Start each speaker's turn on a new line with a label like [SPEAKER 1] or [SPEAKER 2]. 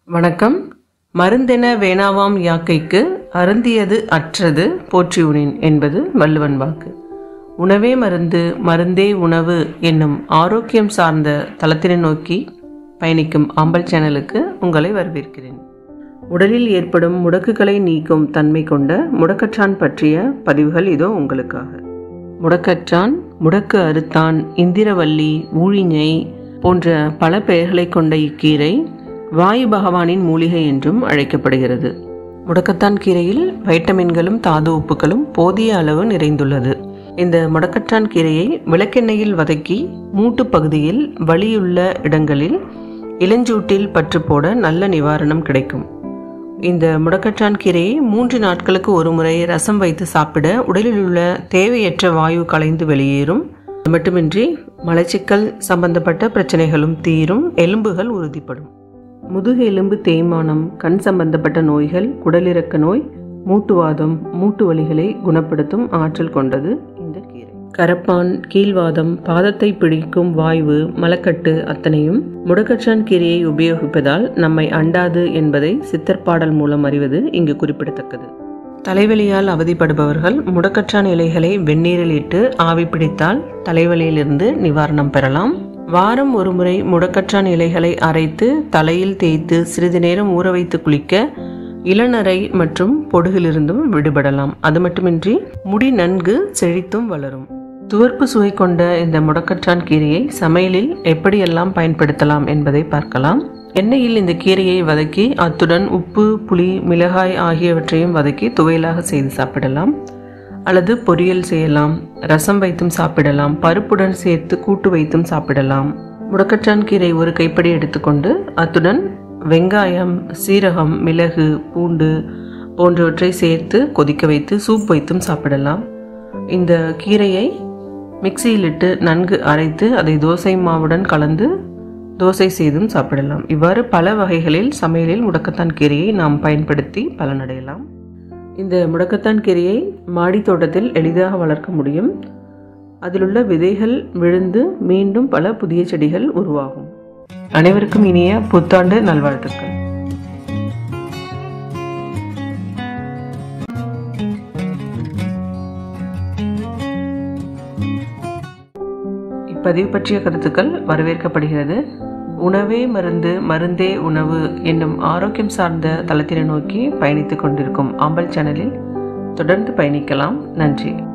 [SPEAKER 1] வணக்கம் மருந்தென வேணாவாம் யாக்கைக்கு அருந்தியது அற்றது போற்றியுனின் என்பது வள்ளுவன் வாக்கு உணவே மருந்து மருந்தே உணவு என்னும் ஆரோக்கியம் சார்ந்த தளத்தினை நோக்கி பயணிக்கும் ஆம்பல் சேனலுக்கு உங்களை வரவேற்கிறேன் உடலில் ஏற்படும் முடக்குகளை நீக்கும் தன்மை கொண்ட முடக்கற்றான் பற்றிய பதிவுகள் இதோ உங்களுக்காக முடக்கற்றான் முடக்கு அறுத்தான் இந்திரவல்லி ஊழிஞை போன்ற பல பெயர்களை கொண்ட இக்கீரை வாயு பகவானின் மூலிகை என்றும் அழைக்கப்படுகிறது முடக்கத்தான் கீரையில் வைட்டமின்களும் தாது உப்புகளும் போதிய அளவு நிறைந்துள்ளது இந்த முடக்கற்றான் கீரையை விளக்கெண்ணெயில் வதக்கி மூட்டு பகுதியில் வலியுள்ள இடங்களில் இளஞ்சூட்டில் பற்று போட நல்ல நிவாரணம் கிடைக்கும் இந்த முடக்கற்றான் கீரையை மூன்று நாட்களுக்கு ஒரு முறை ரசம் வைத்து சாப்பிட உடலில் உள்ள தேவையற்ற வாயு கலைந்து வெளியேறும் அது மட்டுமின்றி மலச்சிக்கல் சம்பந்தப்பட்ட பிரச்சனைகளும் தீரும் எலும்புகள் உறுதிப்படும் முதுகு எலும்பு தேய்மானம் கண் சம்பந்தப்பட்ட நோய்கள் குடலிறக்க நோய் மூட்டுவாதம் மூட்டு வலிகளை குணப்படுத்தும் ஆற்றல் கொண்டது இந்த கீரை கரப்பான் கீழ்வாதம் பாதத்தை பிடிக்கும் வாய்வு மலக்கட்டு அத்தனையும் முடக்கற்றான் கீரையை உபயோகிப்பதால் நம்மை அண்டாது என்பதை சித்தற்பாடல் மூலம் அறிவது இங்கு குறிப்பிடத்தக்கது தலைவலியால் அவதிப்படுபவர்கள் முடக்கற்றான் இலைகளை வெந்நீரில் இட்டு ஆவி பிடித்தால் தலைவலியிலிருந்து நிவாரணம் பெறலாம் வாரம் ஒரு முறை முடக்கற்றான் இலைகளை அரைத்து தலையில் தேய்த்து சிறிது நேரம் ஊற வைத்து குளிக்க இளநரை மற்றும் பொடுகிலிருந்தும் விடுபடலாம் அது மட்டுமின்றி முடி நன்கு செழித்தும் வளரும் துவர்ப்பு சுவை கொண்ட இந்த முடக்கற்றான் கீரையை சமையலில் எப்படியெல்லாம் பயன்படுத்தலாம் என்பதை பார்க்கலாம் எண்ணெயில் இந்த கீரையை வதக்கி அத்துடன் உப்பு புளி மிளகாய் ஆகியவற்றையும் வதக்கி துவையலாக செய்து சாப்பிடலாம் அல்லது பொரியல் செய்யலாம் ரசம் வைத்தும் சாப்பிடலாம் பருப்புடன் சேர்த்து கூட்டு வைத்தும் சாப்பிடலாம் முடக்கற்றான் கீரை ஒரு கைப்படி எடுத்துக்கொண்டு அத்துடன் வெங்காயம் சீரகம் மிளகு பூண்டு போன்றவற்றை சேர்த்து கொதிக்க வைத்து சூப் வைத்தும் சாப்பிடலாம் இந்த கீரையை மிக்சியிலிட்டு நன்கு அரைத்து அதை தோசை மாவுடன் கலந்து தோசை செய்தும் சாப்பிடலாம் இவ்வாறு பல வகைகளில் சமையலில் முடக்கத்தான் கீரையை நாம் பயன்படுத்தி பலனடையலாம் இந்த முடக்கத்தான் கீரையை மாடி தோட்டத்தில் எளிதாக வளர்க்க முடியும் அதிலுள்ள விதைகள் விழுந்து மீண்டும் பல புதிய செடிகள் உருவாகும் அனைவருக்கும் இனிய புத்தாண்டு நல்வாழ்த்துக்கள் இப்பதிவு பற்றிய கருத்துக்கள் வரவேற்கப்படுகிறது உணவே மருந்து மருந்தே உணவு என்னும் ஆரோக்கியம் சார்ந்த தளத்தினை நோக்கி பயணித்துக் கொண்டிருக்கும் ஆம்பல் சேனலில் தொடர்ந்து பயணிக்கலாம் நன்றி